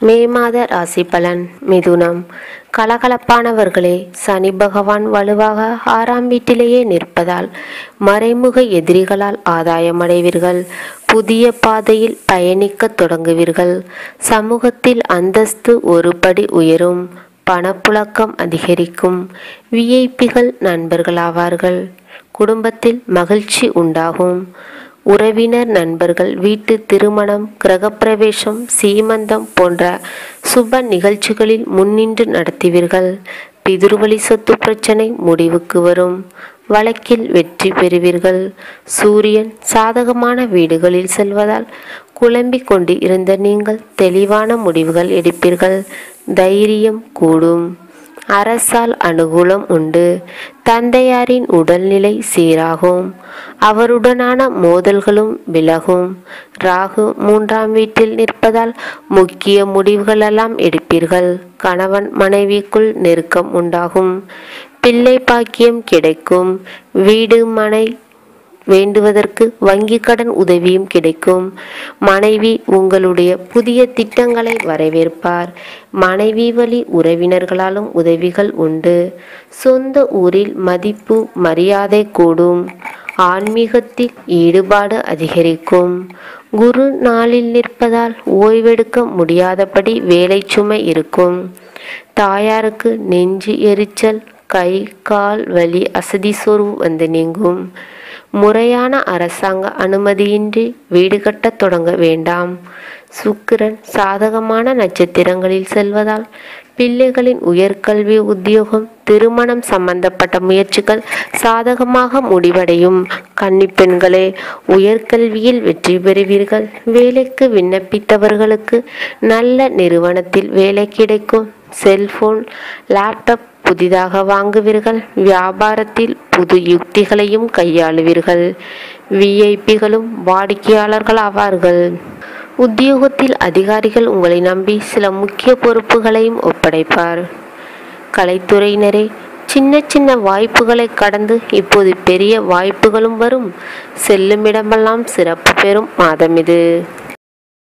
மே மாத ராசி பலன் மிதுனம் கலகலப்பானவர்களே சனி பகவான் வலுவாக ஆறாம் வீட்டிலேயே நிற்பதால் மறைமுக எதிரிகளால் ஆதாயமடைவீர்கள் புதிய பாதையில் பயணிக்கத் தொடங்குவீர்கள் சமூகத்தில் அந்தஸ்து ஒரு படி உயரும் பணப்புழக்கம் அதிகரிக்கும் விஐபிகள் நண்பர்களாவார்கள் குடும்பத்தில் மகிழ்ச்சி உண்டாகும் உறவினர் நண்பர்கள் வீட்டு திருமணம் கிரகப்பிரவேசம் சீமந்தம் போன்ற சுப நிகழ்ச்சிகளில் முன்னின்று நடத்துவீர்கள் பிதிர்வழி சொத்து பிரச்சனை முடிவுக்கு வரும் வழக்கில் வெற்றி பெறுவீர்கள் சூரியன் சாதகமான வீடுகளில் செல்வதால் குழம்பிக் கொண்டு இருந்த நீங்கள் தெளிவான முடிவுகள் எடுப்பீர்கள் தைரியம் கூடும் அரசால் அனுகூலம் உண்டு தந்தையாரின் உடல்நிலை சீராகும் அவருடனான மோதல்களும் விலகும் ராகு மூன்றாம் வீட்டில் நிற்பதால் முக்கிய முடிவுகளெல்லாம் எடுப்பீர்கள் கணவன் மனைவிக்குள் நெருக்கம் உண்டாகும் பிள்ளை பாக்கியம் கிடைக்கும் வீடு மனை வேண்டுவதற்கு வங்கி கடன் உதவியும் கிடைக்கும் மனைவி உங்களுடைய புதிய திட்டங்களை வரவேற்பார் மனைவி வழி உறவினர்களாலும் உதவிகள் உண்டு சொந்த ஊரில் மதிப்பு மரியாதை கூடும் ஆன்மீகத்தில் ஈடுபாடு அதிகரிக்கும் குரு நாளில் நிற்பதால் ஓய்வெடுக்க முடியாதபடி வேலை சுமை இருக்கும் தாயாருக்கு நெஞ்சு எரிச்சல் கை கால் வலி அசதி சோர்வு வந்து நீங்கும் முறையான அரசாங்க அனுமதியின்றி வீடு கட்டத் தொடங்க வேண்டாம் சுக்கிரன் சாதகமான நட்சத்திரங்களில் செல்வதால் பிள்ளைகளின் உயர்கல்வி உத்தியோகம் திருமணம் சம்பந்தப்பட்ட முயற்சிகள் சாதகமாக முடிவடையும் கன்னிப்பெண்களே உயர்கல்வியில் வெற்றி பெறுவீர்கள் வேலைக்கு விண்ணப்பித்தவர்களுக்கு நல்ல நிறுவனத்தில் வேலை கிடைக்கும் செல்போன் லேப்டாப் புதிதாக வாங்குவீர்கள் வியாபாரத்தில் புது யுக்திகளையும் கையாளுவீர்கள் விஐபிகளும் வாடிக்கையாளர்கள் ஆவார்கள் உத்தியோகத்தில் அதிகாரிகள் உங்களை நம்பி சில முக்கிய பொறுப்புகளையும் ஒப்படைப்பார் கலைத்துறையினரே சின்ன சின்ன வாய்ப்புகளை கடந்து இப்போது பெரிய வாய்ப்புகளும் வரும் செல்லுமிடமெல்லாம் சிறப்பு பெறும் மாதம் இது